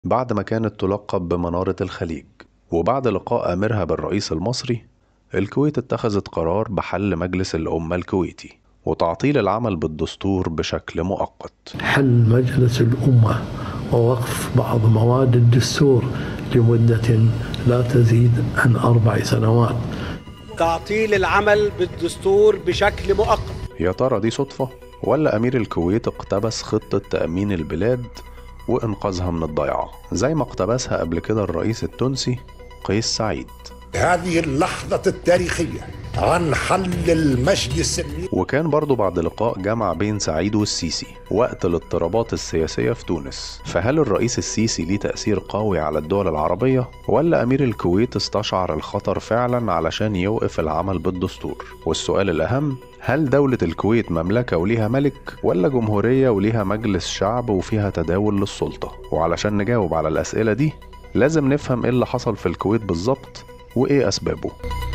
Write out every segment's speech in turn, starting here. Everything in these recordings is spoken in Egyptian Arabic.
بعد ما كانت تلقب بمنارة الخليج وبعد لقاء أميرها بالرئيس المصري الكويت اتخذت قرار بحل مجلس الأمة الكويتي وتعطيل العمل بالدستور بشكل مؤقت حل مجلس الأمة ووقف بعض مواد الدستور لمدة لا تزيد عن أربع سنوات تعطيل العمل بالدستور بشكل مؤقت يا ترى دي صدفة ولا أمير الكويت اقتبس خطة تأمين البلاد وإنقاذها من الضياع زي ما اقتبسها قبل كده الرئيس التونسي قيس سعيد هذه اللحظة التاريخية عن حل المجلس وكان برضو بعد لقاء جمع بين سعيد والسيسي وقت الاضطرابات السياسية في تونس فهل الرئيس السيسي ليه تأثير قوي على الدول العربية ولا أمير الكويت استشعر الخطر فعلا علشان يوقف العمل بالدستور والسؤال الأهم هل دولة الكويت مملكة وليها ملك ولا جمهورية وليها مجلس شعب وفيها تداول للسلطة وعلشان نجاوب على الأسئلة دي لازم نفهم ايه اللي حصل في الكويت بالظبط وايه أسبابه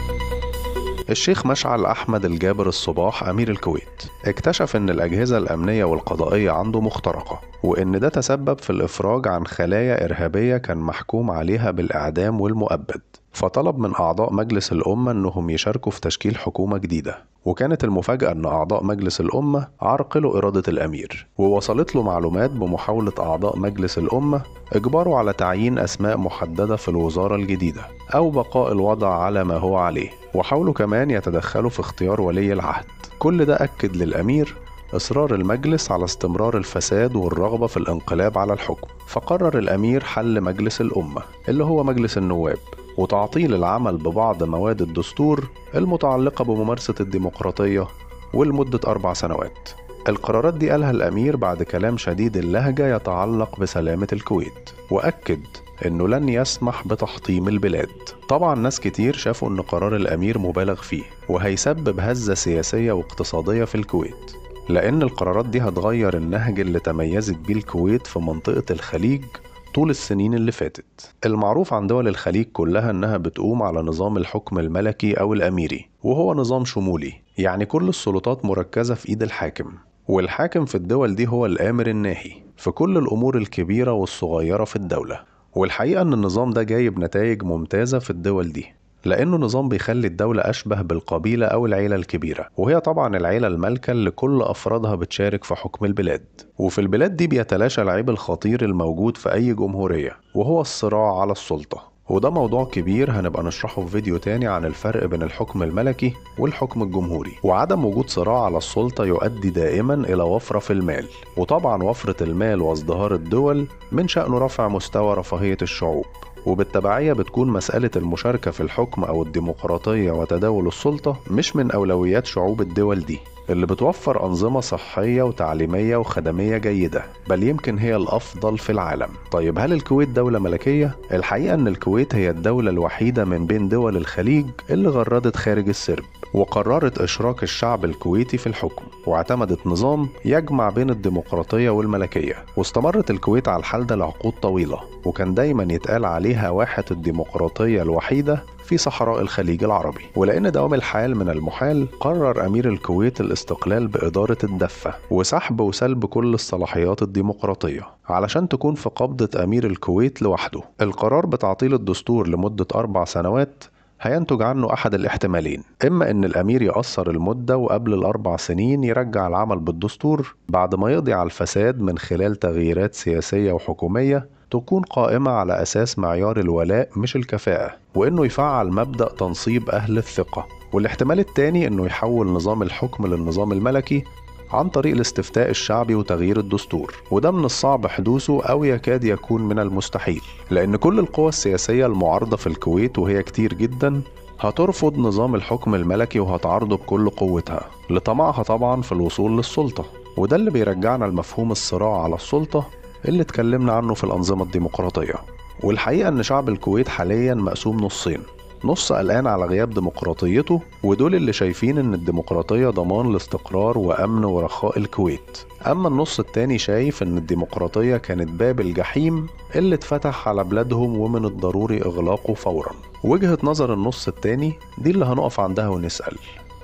الشيخ مشعل أحمد الجابر الصباح أمير الكويت اكتشف إن الأجهزة الأمنية والقضائية عنده مخترقة وإن ده تسبب في الإفراج عن خلايا إرهابية كان محكوم عليها بالإعدام والمؤبد فطلب من أعضاء مجلس الأمة إنهم يشاركوا في تشكيل حكومة جديدة وكانت المفاجأة إن أعضاء مجلس الأمة عرقلوا إرادة الأمير ووصلت له معلومات بمحاولة أعضاء مجلس الأمة إجباره على تعيين أسماء محددة في الوزارة الجديدة أو بقاء الوضع على ما هو عليه وحاولوا كمان يتدخلوا في اختيار ولي العهد كل ده أكد للأمير إصرار المجلس على استمرار الفساد والرغبة في الانقلاب على الحكم فقرر الأمير حل مجلس الأمة اللي هو مجلس النواب وتعطيل العمل ببعض مواد الدستور المتعلقة بممارسة الديمقراطية ولمدة أربع سنوات القرارات دي قالها الأمير بعد كلام شديد اللهجة يتعلق بسلامة الكويت وأكد إنه لن يسمح بتحطيم البلاد طبعا ناس كتير شافوا إن قرار الأمير مبالغ فيه وهيسبب هزة سياسية واقتصادية في الكويت لأن القرارات دي هتغير النهج اللي تميزت بيه الكويت في منطقة الخليج طول السنين اللي فاتت المعروف عن دول الخليج كلها انها بتقوم على نظام الحكم الملكي او الاميري وهو نظام شمولي يعني كل السلطات مركزة في ايد الحاكم والحاكم في الدول دي هو الامر الناهي في كل الامور الكبيرة والصغيرة في الدولة والحقيقة ان النظام ده جايب نتائج ممتازة في الدول دي لأنه نظام بيخلي الدولة أشبه بالقبيلة أو العيلة الكبيرة وهي طبعا العيلة المالكة اللي كل أفرادها بتشارك في حكم البلاد وفي البلاد دي بيتلاشى العيب الخطير الموجود في أي جمهورية وهو الصراع على السلطة وده موضوع كبير هنبقى نشرحه في فيديو تاني عن الفرق بين الحكم الملكي والحكم الجمهوري وعدم وجود صراع على السلطة يؤدي دائما إلى وفرة في المال وطبعا وفرة المال وازدهار الدول من شأنه رفع مستوى رفاهية الشعوب وبالتبعية بتكون مسألة المشاركة في الحكم أو الديمقراطية وتداول السلطة مش من أولويات شعوب الدول دي اللي بتوفر أنظمة صحية وتعليمية وخدمية جيدة بل يمكن هي الأفضل في العالم طيب هل الكويت دولة ملكية؟ الحقيقة أن الكويت هي الدولة الوحيدة من بين دول الخليج اللي غردت خارج السرب وقررت إشراك الشعب الكويتي في الحكم واعتمدت نظام يجمع بين الديمقراطية والملكية واستمرت الكويت على الحال ده لعقود طويلة وكان دايما يتقال عليها واحة الديمقراطية الوحيدة في صحراء الخليج العربي ولأن دوام الحال من المحال قرر أمير الكويت الاستقلال بإدارة الدفة وسحب وسلب كل الصلاحيات الديمقراطية علشان تكون في قبضة أمير الكويت لوحده القرار بتعطيل الدستور لمدة أربع سنوات هينتج عنه أحد الاحتمالين إما إن الأمير يقصر المدة وقبل الأربع سنين يرجع العمل بالدستور بعد ما يقضي على الفساد من خلال تغييرات سياسية وحكومية تكون قائمة على أساس معيار الولاء مش الكفاءة وإنه يفعل مبدأ تنصيب أهل الثقة والاحتمال التاني إنه يحول نظام الحكم للنظام الملكي عن طريق الاستفتاء الشعبي وتغيير الدستور وده من الصعب حدوثه أو يكاد يكون من المستحيل لأن كل القوى السياسية المعارضة في الكويت وهي كتير جدا هترفض نظام الحكم الملكي وهتعارضه بكل قوتها لطمعها طبعا في الوصول للسلطة وده اللي بيرجعنا لمفهوم الصراع على السلطة اللي اتكلمنا عنه في الأنظمة الديمقراطية والحقيقة إن شعب الكويت حاليا مقسوم نصين نص قلقان على غياب ديمقراطيته ودول اللي شايفين ان الديمقراطية ضمان لاستقرار وامن ورخاء الكويت اما النص التاني شايف ان الديمقراطية كانت باب الجحيم اللي اتفتح على بلادهم ومن الضروري اغلاقه فورا وجهة نظر النص التاني دي اللي هنقف عندها ونسأل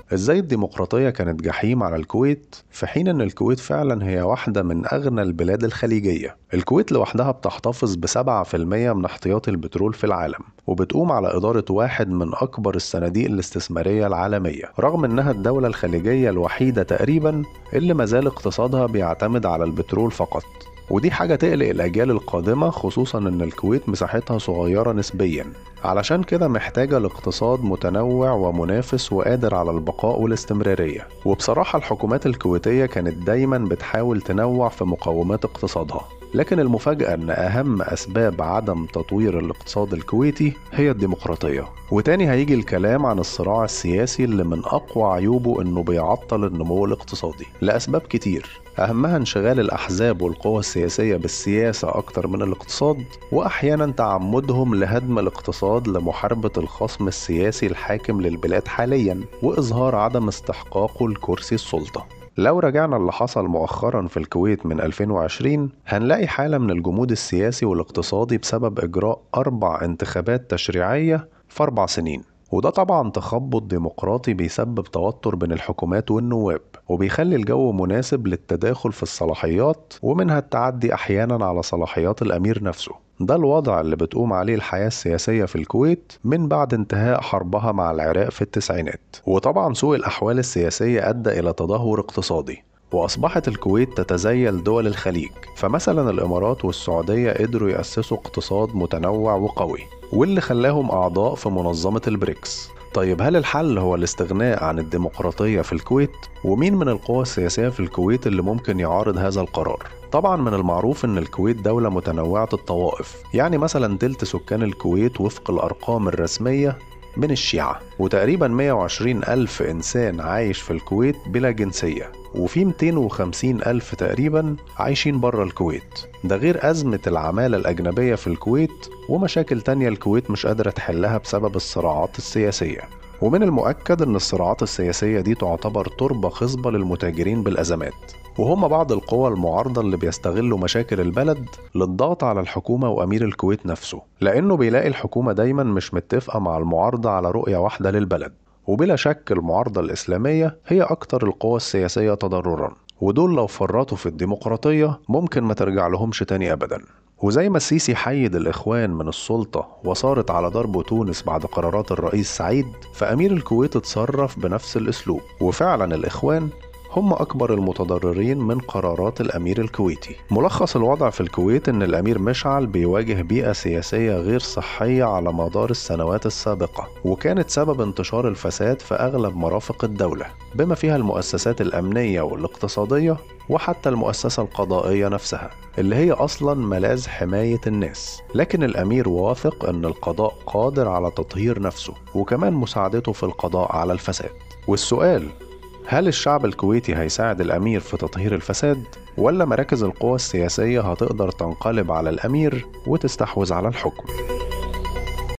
ازاي الديمقراطية كانت جحيم على الكويت في حين ان الكويت فعلا هي واحدة من اغنى البلاد الخليجية الكويت لوحدها بتحتفظ بسبعة في المية من احتياطي البترول في العالم وبتقوم على إدارة واحد من أكبر الصناديق الاستثمارية العالمية رغم إنها الدولة الخليجية الوحيدة تقريبا اللي مازال اقتصادها بيعتمد على البترول فقط ودي حاجة تقلق الأجيال القادمة خصوصا إن الكويت مساحتها صغيرة نسبيا علشان كده محتاجة لاقتصاد متنوع ومنافس وقادر على البقاء والاستمرارية وبصراحة الحكومات الكويتية كانت دايما بتحاول تنوع في مقومات اقتصادها لكن المفاجأة أن أهم أسباب عدم تطوير الاقتصاد الكويتي هي الديمقراطية وتاني هيجي الكلام عن الصراع السياسي اللي من أقوى عيوبه أنه بيعطل النمو الاقتصادي لأسباب كتير أهمها انشغال الأحزاب والقوى السياسية بالسياسة أكتر من الاقتصاد وأحيانا تعمدهم لهدم الاقتصاد لمحاربة الخصم السياسي الحاكم للبلاد حاليا وإظهار عدم استحقاقه لكرسي السلطة لو رجعنا اللي حصل مؤخرا في الكويت من 2020 هنلاقي حالة من الجمود السياسي والاقتصادي بسبب إجراء أربع انتخابات تشريعية في أربع سنين وده طبعا تخبط ديمقراطي بيسبب توتر بين الحكومات والنواب وبيخلي الجو مناسب للتداخل في الصلاحيات ومنها التعدي أحيانا على صلاحيات الأمير نفسه ده الوضع اللي بتقوم عليه الحياة السياسية في الكويت من بعد انتهاء حربها مع العراق في التسعينات وطبعا سوء الأحوال السياسية أدى إلى تدهور اقتصادي وأصبحت الكويت تتزيل دول الخليج فمثلا الإمارات والسعودية قدروا يأسسوا اقتصاد متنوع وقوي واللي خلاهم أعضاء في منظمة البريكس طيب هل الحل هو الاستغناء عن الديمقراطية في الكويت؟ ومين من القوى السياسية في الكويت اللي ممكن يعارض هذا القرار؟ طبعا من المعروف ان الكويت دولة متنوعة الطوائف يعني مثلا تلت سكان الكويت وفق الارقام الرسمية من الشيعة وتقريبا 120 ألف إنسان عايش في الكويت بلا جنسية وفي 250 ألف تقريبا عايشين بره الكويت ده غير أزمة العمالة الأجنبية في الكويت ومشاكل تانية الكويت مش قادرة تحلها بسبب الصراعات السياسية ومن المؤكد أن الصراعات السياسية دي تعتبر تربة خصبة للمتاجرين بالأزمات وهم بعض القوى المعارضة اللي بيستغلوا مشاكل البلد للضغط على الحكومة وأمير الكويت نفسه لأنه بيلاقي الحكومة دايما مش متفقة مع المعارضة على رؤية واحدة للبلد وبلا شك المعارضة الإسلامية هي أكتر القوى السياسية تضررا ودول لو فرطوا في الديمقراطية ممكن ما ترجع لهمش تاني أبدا وزي ما السيسي حيد الإخوان من السلطة وصارت على ضرب تونس بعد قرارات الرئيس سعيد فأمير الكويت اتصرف بنفس الأسلوب وفعلا الإخوان هم أكبر المتضررين من قرارات الأمير الكويتي ملخص الوضع في الكويت أن الأمير مشعل بيواجه بيئة سياسية غير صحية على مدار السنوات السابقة وكانت سبب انتشار الفساد في أغلب مرافق الدولة بما فيها المؤسسات الأمنية والاقتصادية وحتى المؤسسة القضائية نفسها اللي هي أصلا ملاذ حماية الناس لكن الأمير واثق أن القضاء قادر على تطهير نفسه وكمان مساعدته في القضاء على الفساد والسؤال هل الشعب الكويتي هيساعد الأمير في تطهير الفساد؟ ولا مراكز القوى السياسية هتقدر تنقلب على الأمير وتستحوذ على الحكم؟